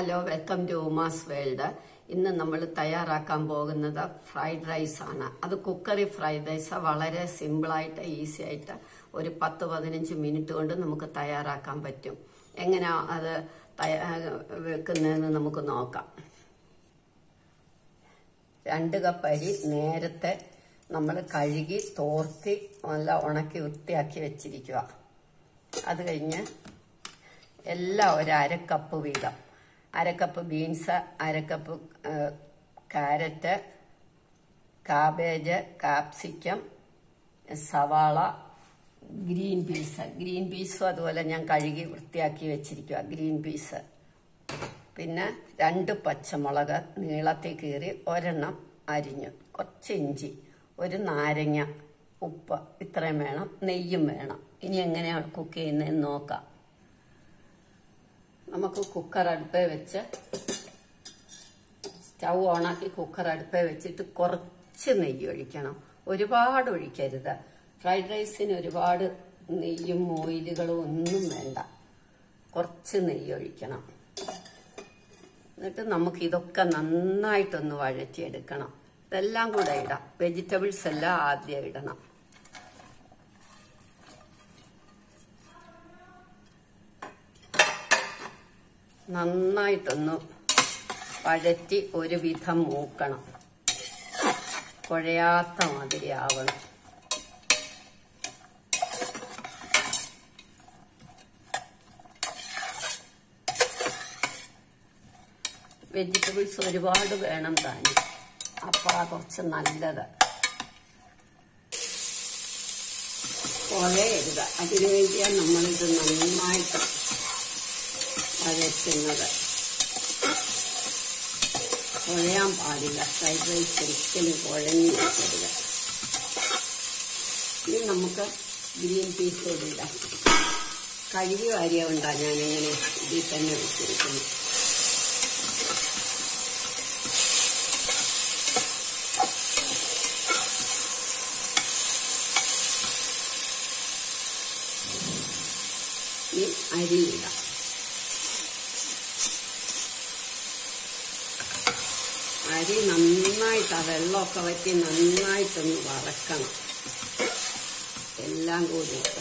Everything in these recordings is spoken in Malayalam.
hello welcome to Uma's world ഇന്ന് നമ്മൾ തയ്യാറാക്കാൻ പോകുന്നത് ഫ്രൈഡ് റൈസ് ആണ് അത് കുക്കറി ഫ്രൈഡ് റൈസ് വളരെ സിമ്പിളായിട്ട് ഈസി ആയിട്ട് ഒരു പത്ത് പതിനഞ്ച് മിനിറ്റ് കൊണ്ട് നമുക്ക് തയ്യാറാക്കാൻ പറ്റും എങ്ങനെയാ അത് തയ്യാ- വെക്കുന്നതെന്ന് നമുക്ക് നോക്കാം രണ്ട് കപ്പ് അരി നേരത്തെ നമ്മൾ കഴുകി തോർത്തി നല്ല ഉണക്കി വൃത്തിയാക്കി വെച്ചിരിക്കുക അത് കഴിഞ്ഞ് എല്ലാം ഒരു അരക്കപ്പ് വീതം അരക്കപ്പ് ബീൻസ് അരക്കപ്പ് കാരറ്റ് കാബേജ് കാപ്സിക്കം സവാള ഗ്രീൻ പീസ് ഗ്രീൻ പീസും അതുപോലെ ഞാൻ കഴുകി വൃത്തിയാക്കി വെച്ചിരിക്കുക ഗ്രീൻ പീസ് പിന്നെ രണ്ട് പച്ചമുളക് നീളത്തിൽ കീറി ഒരെണ്ണം അരിഞ്ഞു കുറച്ച് ഇഞ്ചി ഒരു നാരങ്ങ ഉപ്പ് ഇത്രയും വേണം നെയ്യും വേണം ഇനി എങ്ങനെയാണ് കുക്ക് ചെയ്യുന്നതെന്ന് നോക്കാം നമുക്ക് കുക്കർ അടുപ്പേ വെച്ച് സ്റ്റൗ ഓണാക്കി കുക്കർ അടുപ്പേ വെച്ചിട്ട് കുറച്ച് നെയ്യ് ഒഴിക്കണം ഒരുപാട് ഒഴിക്കരുത് ഫ്രൈഡ് റൈസിന് ഒരുപാട് നെയ്യും ഓയിലുകളും ഒന്നും വേണ്ട കുറച്ച് നെയ്യ് ഒഴിക്കണം എന്നിട്ട് നമുക്ക് ഇതൊക്കെ നന്നായിട്ടൊന്ന് വഴറ്റിയെടുക്കണം ഇതെല്ലാം കൂടെ ഇടാം വെജിറ്റബിൾസ് എല്ലാം ആദ്യം ഇടണം നന്നായിട്ടൊന്ന് വഴറ്റി ഒരുവിധം മൂക്കണം കുഴയാത്ത മാതിരി ആവണം വെജിറ്റബിൾസ് ഒരുപാട് വേണം താനും അപ്പോഴാ കുറച്ച് നല്ലത് കുഴയരുത് അതിനു വേണ്ടിയാണ് നമ്മളിത് നന്നായിട്ട് വഴറ്റുന്നത് കുഴയാൻ പാടില്ല ഫ്രൈഡ് റൈസ് ഒരിക്കലും കുഴഞ്ഞു വെക്കരുത് ഇനി നമുക്ക് ഗ്രീൻ പീസ് ഇടില്ല കഴുകി വാരിയ ഉണ്ടാ ഞാനിങ്ങനെ ഇതിൽ തന്നെ വെച്ചിരിക്കുന്നു ഈ അരിയിടാം അരി നന്നായിട്ട് ആ വെള്ളമൊക്കെ വറ്റി നന്നായിട്ടൊന്ന് വറക്കണം എല്ലാം കൂടി ഇട്ട്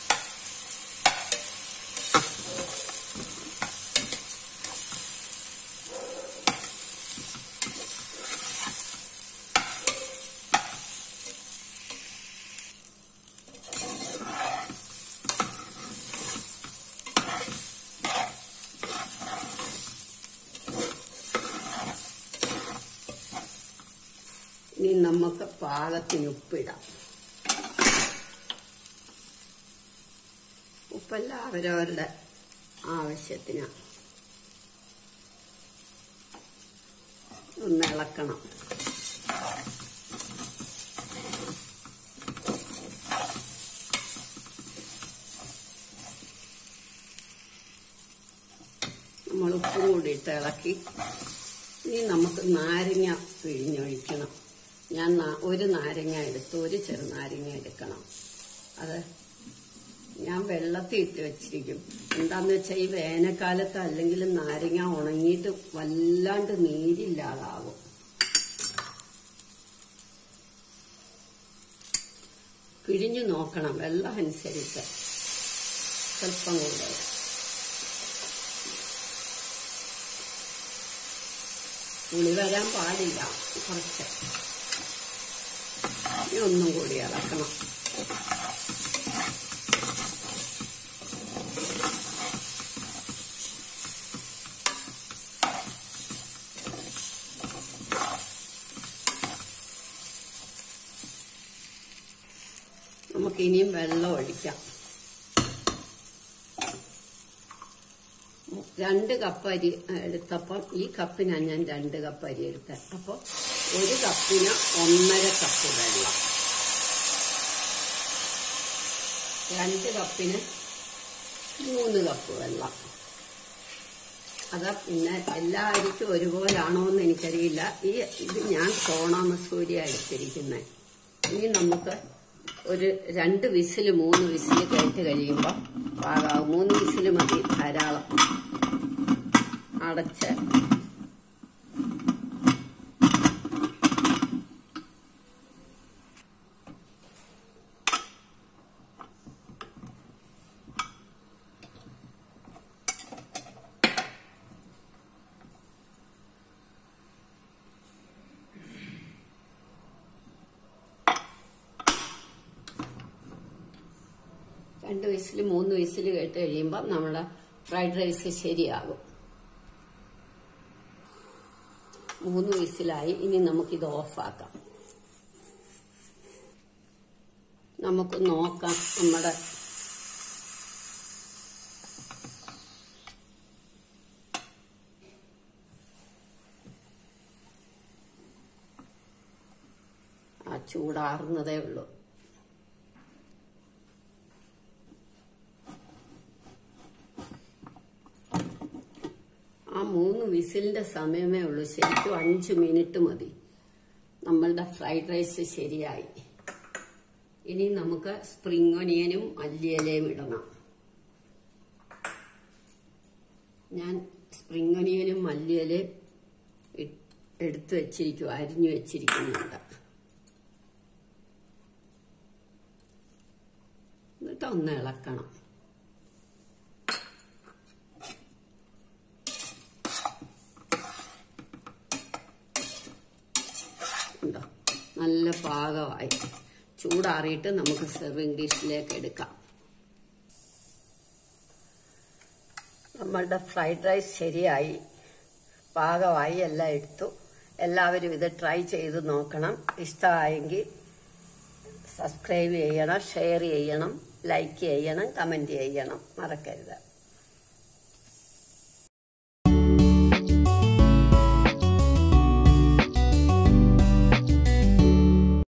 ഇനി നമുക്ക് പാകത്തിന് ഉപ്പിടാം ഉപ്പെല്ലാം അവരവരുടെ ആവശ്യത്തിന് ഒന്ന് ഇളക്കണം നമ്മൾ ഉപ്പും കൂടി ഇട്ട് ഇളക്കി ഇനി നമുക്ക് നാരങ്ങ പിഴിഞ്ഞൊഴിക്കണം ഞാൻ നാ- ഒരു നാരങ്ങ എടുത്തു ഒരു ചെറുനാരങ്ങ എടുക്കണം അത് ഞാൻ വെള്ളത്തിൽ ഇട്ട് വെച്ചിരിക്കും എന്താന്ന് വെച്ചാൽ ഈ വേനൽക്കാലത്ത് അല്ലെങ്കിൽ നാരങ്ങ ഉണങ്ങിയിട്ട് വല്ലാണ്ട് നീരില്ലാതാവും പിഴിഞ്ഞു നോക്കണം വെള്ളം അനുസരിച്ച് സ്വല്പം കൂടെ പുളി വരാൻ പാടില്ല കുറച്ച് ഇനി ഒന്നും കൂടി ഇളക്കണം നമുക്ക് ഇനിയും വെള്ളം ഒഴിക്കാം രണ്ട് കപ്പ് അരി എടുത്തപ്പം ഈ കപ്പിനാണ് ഞാൻ രണ്ട് കപ്പ് അരി എടുത്തത് അപ്പോൾ ഒരു കപ്പിന് ഒന്നര കപ്പ് വെള്ളം രണ്ട് കപ്പിന് മൂന്ന് കപ്പ് വെള്ളം അത് പിന്നെ എല്ലാ അരിക്കും ഒരുപോലാണോ എന്ന് എനിക്കറിയില്ല ഈ ഇത് ഞാൻ സോണ മസൂരിയ എടുത്തിരിക്കുന്നത് ഇനി നമുക്ക് ഒരു രണ്ട് വിസിൽ മൂന്ന് വിസിൽ കേട്ട് കഴിയുമ്പോൾ പാകാവും മൂന്ന് വിസിൽ മതി ധാരാളം അടച്ച് രണ്ട് വിസിൽ മൂന്ന് വിസിൽ കേട്ട് കഴിയുമ്പോൾ നമ്മുടെ ഫ്രൈഡ് റൈസ് ശരിയാകും മൂന്ന് വിസിലായി ഇനി നമുക്കിത് ഓഫാക്കാം നമുക്ക് നോക്കാം നമ്മുടെ ആ ചൂടാറുന്നതേ ഉള്ളൂ ആ മൂന്ന് വിസിലിന്റെ സമയമേ ഉള്ളൂ ശരിക്കും അഞ്ച് മിനിറ്റ് മതി നമ്മളുടെ ഫ്രൈഡ് റൈസ് ശരിയായി ഇനി നമുക്ക് സ്പ്രിംഗ് ഒനിയനും മല്ലിയിലയും ഇടണം ഞാൻ സ്പ്രിംഗ് ഒനിയനും മല്ലിയിലയും ഇ- എടുത്തു വെച്ചിരിക്കും അരിഞ്ഞു വെച്ചിരിക്കുന്നുണ്ട് എന്നിട്ട് ഒന്ന് ഇളക്കണം ഉണ്ടോ നല്ല പാകമായി ചൂടാറിയിട്ട് നമുക്ക് സെർവിങ് ഡിഷിലേക്ക് എടുക്കാം നമ്മളുടെ ഫ്രൈഡ് റൈസ് ശരിയായി പാകമായി എല്ലാം എടുത്തു എല്ലാവരും ഇത് ട്രൈ ചെയ്ത് നോക്കണം ഇഷ്ടമായെങ്കിൽ സബ്സ്ക്രൈബ് ചെയ്യണം ഷെയർ ചെയ്യണം ലൈക്ക് ചെയ്യണം കമൻറ്റ് ചെയ്യണം മറക്കരുത്